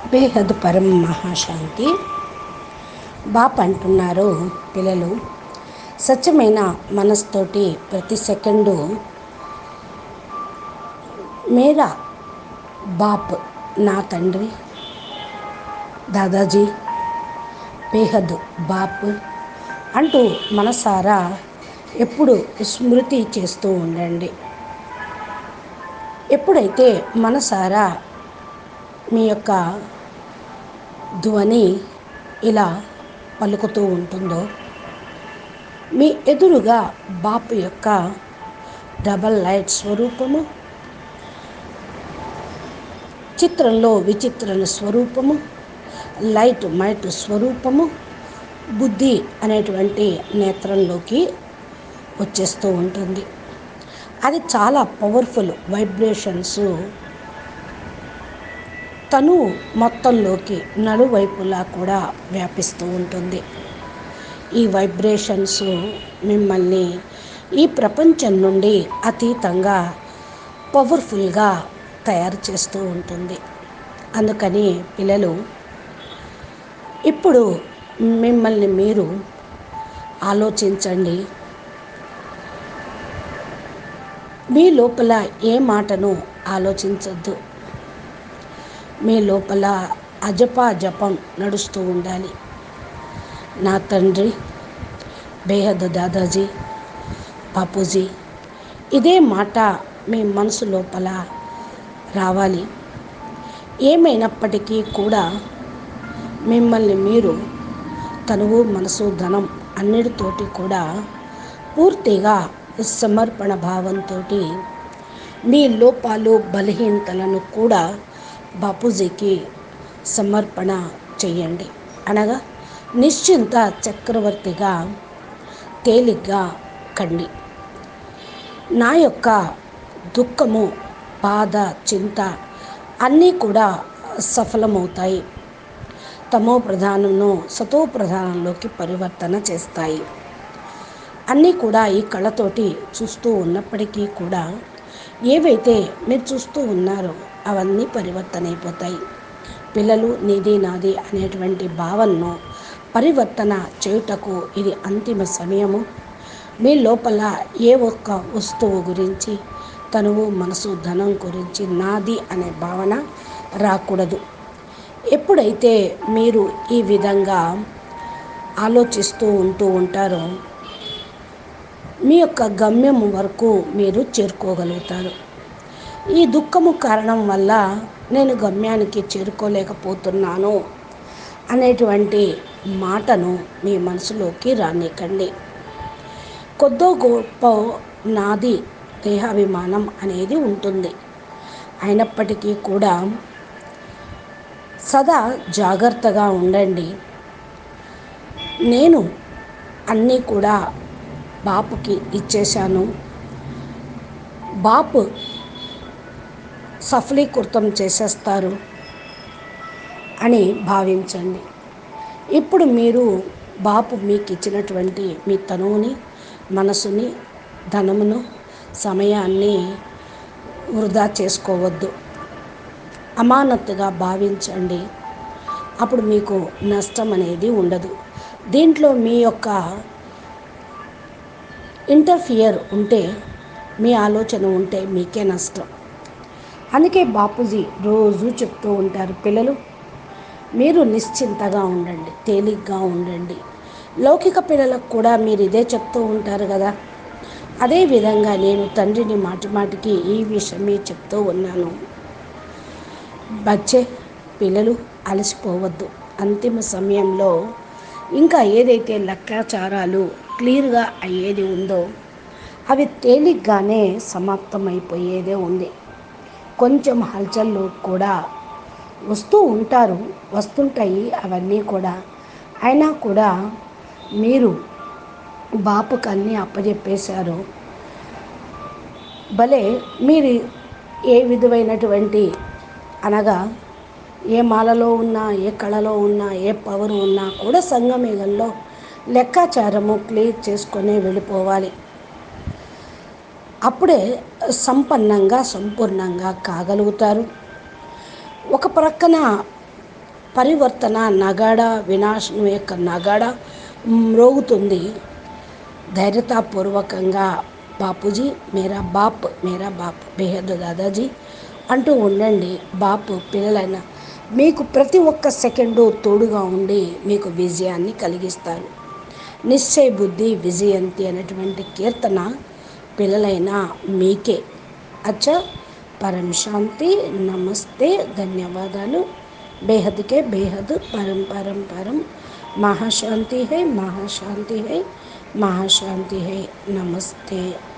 బేహద్ పరం మహాశాంతి బాప్ అంటున్నారు పిల్లలు స్వచ్ఛమైన మనస్తోటి ప్రతి సెకండు మేరా బాప్ నా తండ్రి దాదాజీ బేహద్ బాప్ అంటూ మనసారా ఎప్పుడు స్మృతి చేస్తూ ఉండండి ఎప్పుడైతే మనసారా మీ యొక్క ధ్వని ఇలా పలుకుతూ ఉంటుందో మీ ఎదురుగా బాపు యొక్క డబల్ లైట్ స్వరూపము చిత్రంలో విచిత్ర స్వరూపము లైట్ మైట్ స్వరూపము బుద్ధి అనేటువంటి నేత్రంలోకి వచ్చేస్తూ ఉంటుంది అది చాలా పవర్ఫుల్ వైబ్రేషన్స్ తను మొత్తంలోకి నలువైపులా కూడా వ్యాపిస్తూ ఉంటుంది ఈ వైబ్రేషన్స్ మిమ్మల్ని ఈ ప్రపంచం నుండి అతీతంగా పవర్ఫుల్గా తయారు చేస్తూ ఉంటుంది అందుకని పిల్లలు ఇప్పుడు మిమ్మల్ని మీరు ఆలోచించండి మీ లోపల ఏ మాటను ఆలోచించద్దు మీ లోపల అజపా జపం నడుస్తూ ఉండాలి నా తండ్రి బేహద్ దాదాజీ బాపూజీ ఇదే మాట మీ మనసు లోపల రావాలి ఏమైనప్పటికీ కూడా మిమ్మల్ని మీరు తనువు మనసు ధనం అన్నిటితోటి కూడా పూర్తిగా సమర్పణ భావంతో మీ లోపాలు బలహీనతలను కూడా బాపూజీకి సమర్పణ చేయండి అనగా నిశ్చింత చక్రవర్తిగా తేలిగ్గా కండి నా యొక్క దుఃఖము బాధ చింత అన్నీ కూడా సఫలమవుతాయి తమో ప్రధానంను సతో ప్రధానంలోకి పరివర్తన చేస్తాయి అన్నీ కూడా ఈ కళ్ళతోటి చూస్తూ ఉన్నప్పటికీ కూడా ఏవైతే మీరు చూస్తూ ఉన్నారో అవన్నీ పరివర్తన అయిపోతాయి పిల్లలు నీది నాది అనేటువంటి భావనను పరివర్తన చేయుటకు ఇది అంతిమ సమయము మీ లోపల ఏ ఒక్క వస్తువు గురించి తనువు మనసు ధనం గురించి నాది అనే భావన రాకూడదు ఎప్పుడైతే మీరు ఈ విధంగా ఆలోచిస్తూ ఉంటూ ఉంటారో మీ యొక్క గమ్యం వరకు మీరు చేరుకోగలుగుతారు ఈ దుఃఖము కారణం వల్ల నేను గమ్యానికి చేరుకోలేకపోతున్నాను అనేటువంటి మాటను మీ మనసులోకి రానికండి కొద్దో గొప్ప నాది దేహాభిమానం అనేది ఉంటుంది అయినప్పటికీ కూడా సదా జాగ్రత్తగా ఉండండి నేను అన్నీ కూడా బాపుకి ఇచ్చేశాను బాపు సఫలీకృతం చేసేస్తారు అని భావించండి ఇప్పుడు మీరు బాపు మీకు ఇచ్చినటువంటి మీ తనువుని మనసుని ధనమును సమయాన్ని వృధా చేసుకోవద్దు అమానత్తుగా భావించండి అప్పుడు మీకు నష్టం అనేది ఉండదు దీంట్లో మీ యొక్క ఇంటర్ఫియర్ ఉంటే మీ ఆలోచన ఉంటే మీకే నష్టం అందుకే బాపూజీ రోజు చెప్తూ ఉంటారు పిల్లలు మీరు నిశ్చింతగా ఉండండి తేలిగ్గా ఉండండి లౌకిక పిల్లలకు కూడా మీరు ఇదే చెప్తూ ఉంటారు కదా అదేవిధంగా నేను తండ్రిని మాటి మాటికి ఈ విషయమే చెప్తూ ఉన్నాను బచ్చే పిల్లలు అలసిపోవద్దు అంతిమ సమయంలో ఇంకా ఏదైతే లెక్కాచారాలు క్లియర్గా అయ్యేది ఉందో అవి తేలిగ్గానే సమాప్తమైపోయేదే ఉంది కొంచెం హల్చల్లు కూడా వస్తూ ఉంటారు వస్తుంటాయి అవన్నీ కూడా అయినా కూడా మీరు బాపుకు అన్నీ అప్పచెప్పేశారు భలే మీరు ఏ విధమైనటువంటి అనగా ఏ మాలలో ఉన్నా ఏ కళలో ఉన్నా ఏ పవర్ ఉన్నా కూడా సంగమేగంలో లెక్కాచారము క్లియర్ చేసుకొని వెళ్ళిపోవాలి అప్పుడే సంపన్నంగా సంపూర్ణంగా కాగలుగుతారు ఒక ప్రక్కన పరివర్తన నగాడ వినాశనం యొక్క నగాడ మ్రోగుతుంది ధైర్యతాపూర్వకంగా బాపూజీ మేరా బాప్ మేరా బాప్ బేహద్ దాదాజీ అంటూ ఉండండి బాపు పిల్లలైన మీకు ప్రతి ఒక్క సెకండు తోడుగా ఉండి మీకు విజయాన్ని కలిగిస్తారు నిశ్చయ బుద్ధి విజయంతి అనేటువంటి కీర్తన పిల్లలైన మీకే అచ్చా పరం శాంతి నమస్తే ధన్యవాదాలు బేహద్కే బేహద్ పరం పరం పరం महाशांति है महाशांति है महाशांति है नमस्ते